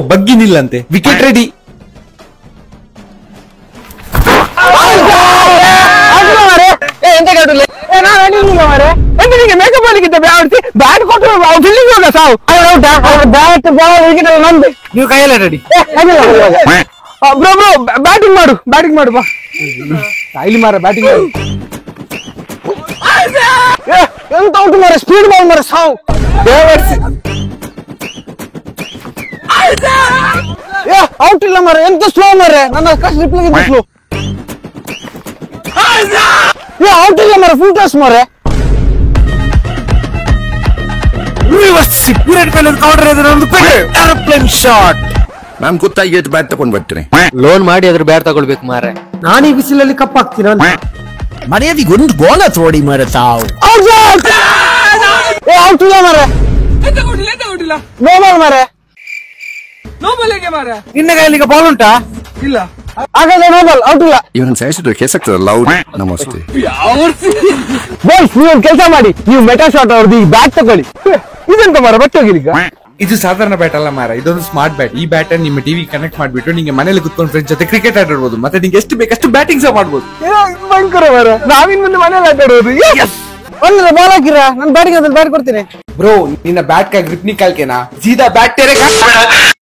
ಬಗ್ಗಿ ನಿಲ್ಲಂತೆ wicket ready ಎಂತ ಕಟ್ಟಲೆ ನಾನು ಅಡಿಲಿಲ್ಲ ಮಾರೆ ಎಂತ ನಿಂಗೆ ಮೇಕಪ್ ಮಾಡ್ಲಿಕ್ಕಿದ್ದ ಬ್ಯಾಡ್ಸಿ ಬ್ಯಾಟ್ ಕೊಟ್ಟು ಫೀಲ್ಡಿಂಗ್ ಹೋಗ ಸಾವು ಬ್ಯಾಟ್ ಬಾಲ್ ವಿಕೆಟ್ ಎಲ್ಲ ನಂದು ನೀವು ಕೈಯಲ್ಲ ರೆಡಿ ಬ್ರೋ ಬ್ರೋ ಬ್ಯಾಟಿಂಗ್ ಮಾಡು ಬ್ಯಾಟಿಂಗ್ ಮಾಡು ಬಾ ಇಲ್ಲಿ ಮಾರ ಬ್ಯಾಟಿಂಗ್ ಮಾಡು ಏ, ಎಂತ ಔಟ್ ಮಾರೆ ಸ್ಪೀಡ್ ಬಾಲ್ ಮಾರೆ ಸಾವು ಏ ಔಟ್ ಇಲ್ಲ ಮಾರೆ ಎಂತ ಸ್ಲೋ ಮಾರೆ ನನ್ನ ಕಷ್ಟ ರಿಪ್ಲಿಗೆ ಸ್ಲೋ ಏ ಔಟ್ ಇಲ್ಲ ಮಾರೆ ಫುಲ್ ಟಾಸ್ ಮಾರೆ ವಿರಾಟ್ ಕೊಹ್ಲಿ ಕೌಂಟರ್ ಎದುರು ಒಂದು ಏರೋಪ್ಲೇನ್ ಶಾಟ್ ನಾನ್ ಗೊತ್ತಾಗಿ ಎಷ್ಟು ಬ್ಯಾಟ್ ತಗೊಂಡ್ ಬರ್ತೀನಿ ಲೋನ್ ಮಾಡಿ ಅದ್ರ ಬ್ಯಾಟ್ ತಗೊಳ್ಬೇಕು ಮಾರ್ರೆ ನಾನು ಈ ಬಿಸಿಲಲ್ಲಿ ಕಪ್ ಹಾಕ್ತೀನ ಮರ್ಯಾದೆಗೆ ಒಂದು ಗೋಲ ತೋಡಿ ಮರ ತಾವು ಏ ಔಟ್ ಇಲ್ಲ ಮಾರೆ ಎಂತ ಕೊಟ್ಟಿಲ್ಲ ಎಂತ ಕೊಟ್ಟಿಲ್ಲ ನೋ ಬಾಲ್ ಮಾರೆ ನೋಬಲೆಗೆ ಮಾರ ನಿನ್ನ ಕೈಯಲ್ಲಿ ಈಗ ಬಾಲ್ ಉಂಟಾ ಇಲ್ಲ ಹಾಗಾದ್ರೆ ನೋ ಬಾಲ್ ಔಟ್ ಇಲ್ಲ ಇವನ್ ಸಾಯಿಸಿದ್ರೆ ಕೇಸಾಗ್ತದಲ್ಲ ಔಟ್ ನಮಸ್ತೆ ಬಾಯ್ಸ್ ನೀವು ಒಂದು ಕೆಲಸ ಮಾಡಿ ನೀವು ಮೆಟಾ ಶಾಟ್ ಅವ್ರದ್ದು ಈ ಬ್ಯಾಟ್ ತಗೊಳ್ಳಿ ಇದೆಂತ ಮಾರ ಬಟ್ಟೋಗಿರಿಗ ಇದು ಸಾಧಾರಣ ಬ್ಯಾಟ್ ಅಲ್ಲ ಮಾರ ಇದೊಂದು ಸ್ಮಾರ್ಟ್ ಬ್ಯಾಟ್ ಈ ಬ್ಯಾಟ್ ಅನ್ನು ನಿಮ್ಮ ಟಿವಿ ಕನೆಕ್ಟ್ ಮಾಡ್ಬಿಟ್ಟು ನಿಮಗೆ ಮನೇಲಿ ಕುತ್ಕೊಂಡು ಫ್ರೆಂಡ್ಸ್ ಜೊತೆ ಕ್ರಿಕೆಟ್ ಆಡಿರ್ಬೋದು ಮತ್ತೆ ನಿಂಗೆ ಎಷ್ಟು ಬೇಕಷ್ಟು ಬ್ಯಾಟಿಂಗ್ ಸಹ ಮಾಡ್ಬೋದು ಭಯಂಕರ ಮಾರ ನಾವಿನ್ ಮುಂದೆ ಮನೇಲಿ ಆಟ ಆಡೋದು ಒಂದ್ರೆ ಬಾಲ್ ಹಾಕಿರ ನಾನು ಬ್ಯಾಟಿಂಗ್ ಅದ್ರಲ್ಲಿ ಬ್ಯಾಟ್ ಕೊಡ್ತೀನಿ ಬ್ರೋ ನಿನ್ನ ಬ್ಯಾಟ್ का ग्रिप निकाल के ना सीधा बैट तेरे का